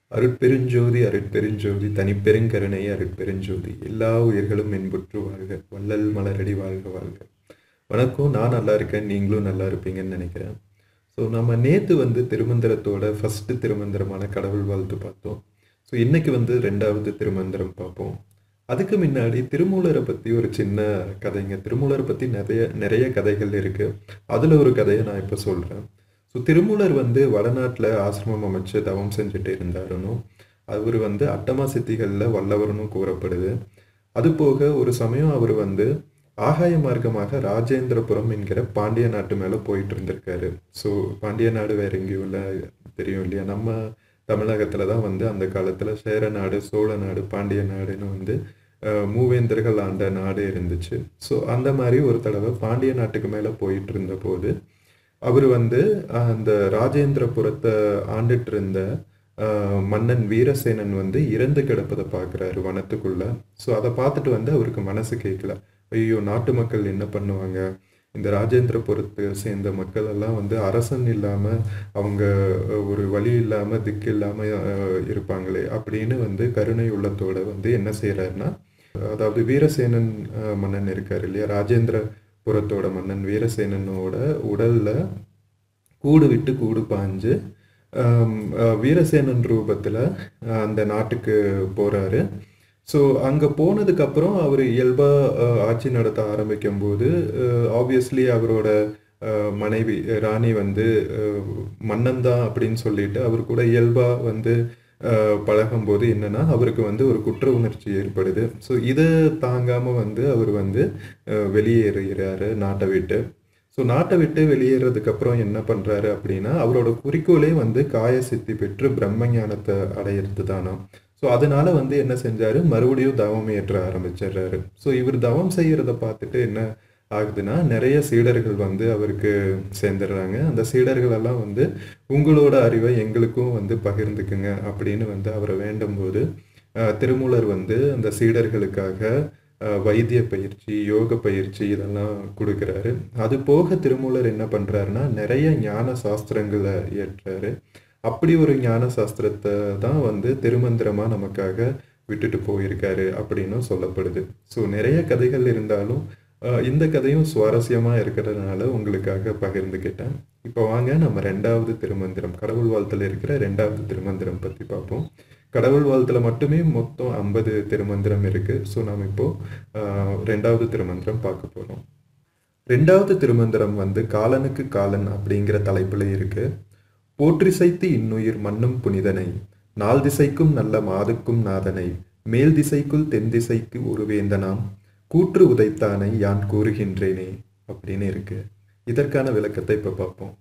அருட்பெருஞ்சோதி அருட்பெருஞ்சோதி தனிப்பெருங்கருணை அருட்பெருஞ்சோதி எல்லா உயிர்களும் என்புற்று வாழ்க வள்ளல் மலரடி வாழ்க வாழ்க வணக்கம் நான் நல்லா இருக்கேன் நீங்களும் நல்லா இருப்பீங்கன்னு நினைக்கிறேன் ஸோ நம்ம நேற்று வந்து திருமந்திரத்தோட ஃபஸ்ட்டு திருமந்திரமான கடவுள் வாழ்த்து பார்த்தோம் ஸோ இன்னைக்கு வந்து ரெண்டாவது திருமந்திரம் பார்ப்போம் அதுக்கு முன்னாடி திருமூலரை பற்றி ஒரு சின்ன கதைங்க திருமூலரை பற்றி நிறைய நிறைய கதைகள் இருக்குது அதில் ஒரு கதையை நான் இப்போ சொல்கிறேன் ஸோ திருமூலர் வந்து வடநாட்டில் ஆசிரமம் அமைச்சு தவம் செஞ்சுட்டு இருந்தாருன்னு அவர் வந்து அட்டமா சித்திகளில் வல்லவர்னு கூறப்படுது அது போக ஒரு சமயம் அவர் வந்து ஆகாய மார்க்கமாக ராஜேந்திரபுரம் என்கிற பாண்டிய நாட்டு மேலே போயிட்டு இருந்திருக்காரு ஸோ பாண்டிய நாடு வேற எங்கேயும் இல்லை தெரியும் இல்லையா நம்ம தமிழகத்தில் தான் வந்து அந்த காலத்தில் சேர நாடு சோழ நாடு பாண்டிய நாடுன்னு வந்து அஹ், மூவேந்தர்கள் ஆண்ட நாடு இருந்துச்சு ஸோ அந்த மாதிரி ஒரு தடவை பாண்டிய நாட்டுக்கு மேலே போயிட்டு இருந்த போது அவர் வந்து அஹ், அந்த ராஜேந்திரபுரத்தை ஆண்டுட்டு இருந்த அஹ், மன்னன் வீரசேனன் வந்து இறந்து கிடப்பதை பார்க்குறாரு வனத்துக்குள்ள ஸோ அதை பார்த்துட்டு வந்து அவருக்கு மனசு கேட்கல ஐயோ நாட்டு மக்கள் என்ன பண்ணுவாங்க இந்த ராஜேந்திரபுரத்தை சேர்ந்த மக்கள் எல்லாம் வந்து அரசன் இல்லாமல் அவங்க அஹ், ஒரு வழி இல்லாமல் திக்கு இல்லாமல் இருப்பாங்களே அப்படின்னு வந்து கருணை உள்ளத்தோட வந்து என்ன செய்கிறாருன்னா அதாவது வீரசேனன் அஹ், மன்னன் இருக்கார் இல்லையா ராஜேந்திரபுரத்தோட மன்னன் வீரசேனனோட உடல்ல கூடு விட்டு கூடு பாஞ்சு ஆம், அஹ், வீரசேனன் ரூபத்தில் அந்த நாட்டுக்கு போகிறாரு ஸோ அங்கே போனதுக்கப்புறம் அவர் இயல்பாக ஆட்சி நடத்த ஆரம்பிக்கும் போது ஆப்வியஸ்லி அவரோட அஹ், மனைவி ராணி வந்து அஹ், மன்னன் தான் அப்படின்னு சொல்லிட்டு அவர் கூட இயல்பாக வந்து அஹ், பழகும்போது என்னன்னா அவருக்கு வந்து ஒரு குற்ற உணர்ச்சி ஏற்படுது ஸோ இதை தாங்காமல் வந்து அவர் வந்து அஹ், வெளியேறுகிறாரு நாட்டை விட்டு ஸோ நாட்டை விட்டு வெளியேறதுக்கு அப்புறம் என்ன பண்ணுறாரு அப்படின்னா அவரோட குறிக்கோளே வந்து காய சித்தி பெற்று பிரம்ம ஞானத்தை அடையிறது தானா ஸோ அதனால வந்து என்ன செஞ்சாரு மறுபடியும் தவம் ஏற்ற ஆரம்பிச்சிடுறாரு ஸோ இவர் தவம் செய்யறத பார்த்துட்டு என்ன ஆகுதுன்னா நிறைய சீடர்கள் வந்து அவருக்கு சேர்ந்துடுறாங்க அந்த சீடர்கள் எல்லாம் வந்து உங்களோட அறிவை எங்களுக்கும் வந்து பகிர்ந்துக்குங்க அப்படின்னு வந்து அவரை வேண்டும் போது அஹ், திருமூலர் வந்து அந்த சீடர்களுக்காக அஹ், வைத்திய பயிற்சி யோக பயிற்சி இதெல்லாம் கொடுக்குறாரு அது போக திருமூலர் என்ன பண்றாருன்னா நிறைய ஞான சாஸ்திரங்களை ஏற்றாரு அப்படி ஒரு ஞான சாஸ்திரத்தை தான் வந்து திருமந்திரமா நமக்காக விட்டுட்டு போயிருக்காரு அப்படின்னும் சொல்லப்படுது ஸோ நிறைய கதைகள் இருந்தாலும் அஹ், இந்த கதையும் சுவாரஸ்யமா இருக்கிறதுனால உங்களுக்காக பகிர்ந்துக்கிட்டேன் இப்போ வாங்க நம்ம ரெண்டாவது திருமந்திரம் கடவுள் வாழ்த்துல இருக்கிற ரெண்டாவது திருமந்திரம் பத்தி பார்ப்போம் கடவுள் வாழ்த்துல மட்டுமே மொத்தம் ஐம்பது திருமந்திரம் இருக்கு ஸோ நாம் இப்போ அஹ், ரெண்டாவது திருமந்திரம் பார்க்க போறோம் ரெண்டாவது திருமந்திரம் வந்து காலனுக்கு காலன் அப்படிங்கிற தலைப்புல இருக்கு போற்றிசைத்து இன்னுயிர் மன்னும் புனிதனை நால் திசைக்கும் நல்ல மாதுக்கும் நாதனை மேல் திசைக்குள் தென் திசைக்கு ஒரு வேந்தனாம் கூற்று உதைத்தானை யான் கூறுகின்றேனே அப்படின்னு இருக்கு இதற்கான விளக்கத்தை இப்ப பார்ப்போம்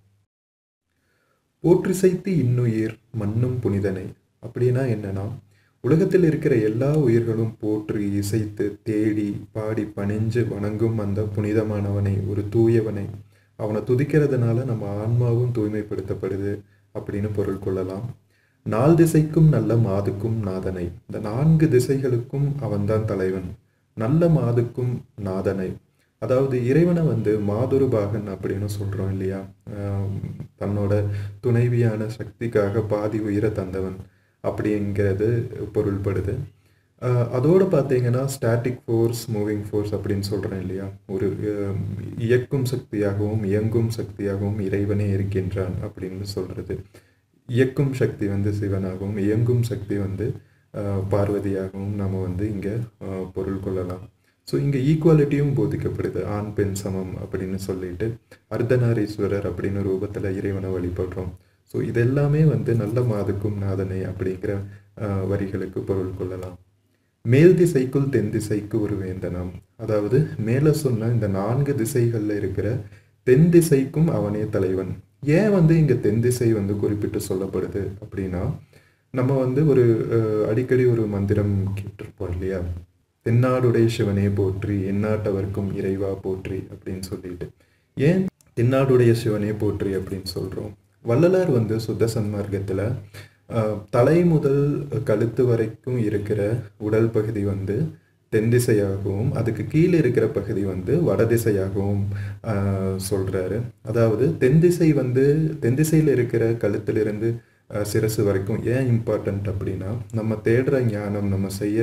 போற்றிசைத்து இன்னுயிர் மன்னும் புனிதனை அப்படின்னா என்னன்னா உலகத்தில் இருக்கிற எல்லா உயிர்களும் போற்றி இசைத்து தேடி பாடி பணிஞ்சு வணங்கும் அந்த புனிதமானவனை ஒரு தூயவனை அவனை துதிக்கிறதுனால நம்ம ஆன்மாவும் தூய்மைப்படுத்தப்படுது அப்படின்னு பொருள் கொள்ளலாம் நால் திசைக்கும் நல்ல மாதுக்கும் நாதனை இந்த நான்கு திசைகளுக்கும் அவன்தான் தலைவன் நல்ல மாதுக்கும் நாதனை அதாவது இறைவனை வந்து மாதுரு பாகன் அப்படின்னு சொல்றோம் இல்லையா ஆம், தன்னோட துணைவியான சக்திக்காக பாதி உயிரை தந்தவன் அப்படிங்கிறது பொருள்படுது ஆஹ் அதோட பார்த்தீங்கன்னா ஸ்டாட்டிக் ஃபோர்ஸ் மூவிங் ஃபோர்ஸ் அப்படின்னு சொல்கிறேன் இல்லையா ஒரு ஆம், இயக்கும் சக்தியாகவும் இயங்கும் சக்தியாகவும் இறைவனே இருக்கின்றான் அப்படின்னு சொல்கிறது இயக்கும் சக்தி வந்து சிவனாகவும் இயங்கும் சக்தி வந்து ஆஹ், பார்வதியாகவும் நம்ம வந்து இங்கே பொருள் கொள்ளலாம் ஸோ இங்கே ஈக்குவாலிட்டியும் போதிக்கப்படுது ஆண் பெண் சமம் அப்படின்னு சொல்லிட்டு அர்த்தநாரீஸ்வரர் அப்படின்னு ரூபத்தில் இறைவனை வழிபடுறோம் ஸோ இதெல்லாமே வந்து நல்ல மாதுக்கும் நாதனை அப்படிங்கிற ஆஹ், வரிகளுக்கு பொருள் கொள்ளலாம் மேல் திசைக்குள் தென் திசைக்கு ஒரு வேந்தனம் அதாவது மேலே சொன்ன இந்த நான்கு திசைகளில் இருக்கிற தென் திசைக்கும் அவனே தலைவன் ஏன் வந்து இங்கே தென் திசை வந்து குறிப்பிட்டு சொல்லப்படுது அப்படின்னா நம்ம வந்து ஒரு அஹ், அடிக்கடி ஒரு மந்திரம் கேட்டிருப்போம் இல்லையா தென்னாடுடைய சிவனே போற்றி எந்நாட்டவர்க்கும் இறைவா போற்றி அப்படின்னு சொல்லிட்டு ஏன் தென்னாடுடைய சிவனே போற்றி அப்படின்னு சொல்கிறோம் வள்ளலார் வந்து சுத்த சன்மார்க்கத்தில் ஆஹ், தலை முதல் கழுத்து வரைக்கும் இருக்கிற உடல் பகுதி வந்து தென் திசையாகவும் அதுக்கு கீழே இருக்கிற பகுதி வந்து வடதிசையாகவும் ஆஹ், சொல்றாரு அதாவது தென் திசை வந்து தென் திசையில் இருக்கிற கழுத்திலிருந்து அஹ், சிரசு வரைக்கும் ஏன் இம்பார்ட்டண்ட் அப்படின்னா நம்ம தேடுற ஞானம் நம்ம செய்கிற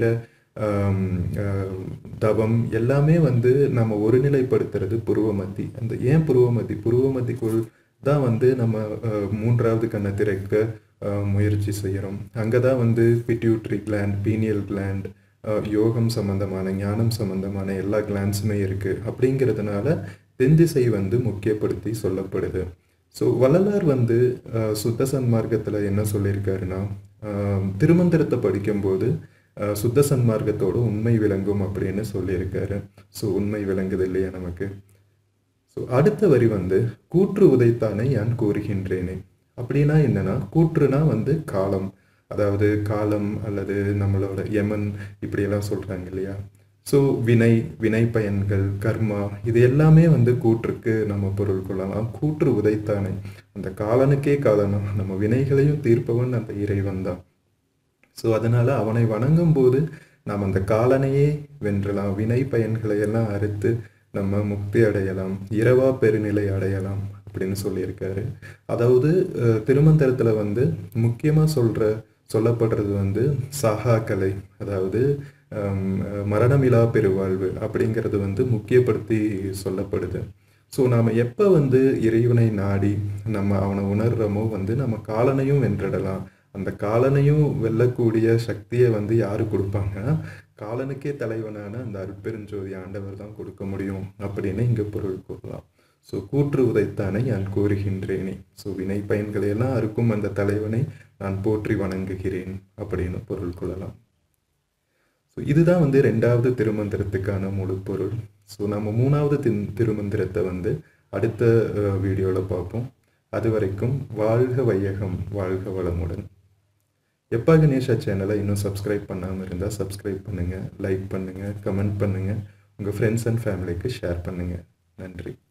தவம் எல்லாமே வந்து நம்ம ஒருநிலைப்படுத்துறது புருவமத்தி அந்த ஏன் புருவமத்தி புருவமத்திக்குள் தான் வந்து நம்ம அஹ், மூன்றாவது கண்ணை திறக்க அஹ், முயற்சி செய்கிறோம் அங்கே தான் வந்து பிட்யூட்ரி கிளாண்ட் பீனியல் கிளாண்ட் யோகம் சம்பந்தமான ஞானம் சம்பந்தமான எல்லா கிளான்ஸுமே இருக்குது அப்படிங்கிறதுனால தென்திசை வந்து முக்கியப்படுத்தி சொல்லப்படுது ஸோ வள்ளலார் வந்து அஹ், சுத்த சன்மார்க்கத்தில் என்ன சொல்லியிருக்காருன்னா அஹ், திருமந்திரத்தை படிக்கும்போது அஹ், சுத்த சன்மார்க்கத்தோட உண்மை விளங்கும் அப்படின்னு சொல்லியிருக்காரு ஸோ உண்மை விளங்குது இல்லையா நமக்கு ஸோ அடுத்த வரி வந்து கூற்று உதைத்தானே யான் கூறுகின்றேனே அப்படின்னா என்னன்னா கூற்றுனா வந்து காலம் அதாவது காலம் அல்லது நம்மளோட யமன் இப்படியெல்லாம் சொல்றாங்க இல்லையா ஸோ வினை வினை பயன்கள் கர்மா இது எல்லாமே வந்து கூற்றுக்கு நம்ம பொருள் கொள்ளலாம் கூற்று உதைத்தானே அந்த காலனுக்கே காலனம் நம்ம வினைகளையும் தீர்ப்பவன் அந்த இறைவன் தான் ஸோ அதனால அவனை வணங்கும் போது நாம் அந்த காலனையே வென்றலாம் வினை பயன்களை எல்லாம் அறுத்து நம்ம முக்தி அடையலாம் இரவா பெருநிலை அடையலாம் அப்படின்னு சொல்லியிருக்காரு அதாவது அஹ், திருமந்திரத்துல வந்து முக்கியமா சொல்ற சொல்லப்படுறது வந்து சாகா கலை அதாவது ஹம், மரணமிலா பெருவாழ்வு அப்படிங்கிறது வந்து முக்கியப்படுத்தி சொல்லப்படுது ஸோ நாம் எப்போ வந்து இறைவனை நாடி நம்ம அவனை உணர்றோமோ வந்து நம்ம காலனையும் வென்றிடலாம் அந்த காலனையும் வெல்லக்கூடிய சக்தியை வந்து யாரு கொடுப்பாங்கன்னா காலனுக்கே தலைவனான அந்த அருட்பெருஞ்சோதி ஆண்டவர் தான் கொடுக்க முடியும் அப்படின்னு இங்கே பொருள் கூறலாம் ஸோ கூற்று உதைத்தானே நான் கூறுகின்றேனே ஸோ வினை பயன்களை எல்லாம் அறுக்கும் அந்த தலைவனை நான் போற்றி வணங்குகிறேன் அப்படின்னு பொருள் கொள்ளலாம் ஸோ இதுதான் வந்து ரெண்டாவது திருமந்திரத்துக்கான முழு பொருள் ஸோ நம்ம மூணாவது தின் திருமந்திரத்தை வந்து அடுத்த வீடியோவில் பார்ப்போம் அது வரைக்கும் வாழ்க வையகம் வாழ்க வளமுடன் எப்பா கணேஷா சேனலை இன்னும் சப்ஸ்கிரைப் பண்ணாமல் இருந்தால் சப்ஸ்கிரைப் பண்ணுங்கள் லைக் பண்ணுங்கள் கமெண்ட் பண்ணுங்கள் உங்கள் ஃப்ரெண்ட்ஸ் அண்ட் ஃபேமிலிக்கு ஷேர் பண்ணுங்கள் நன்றி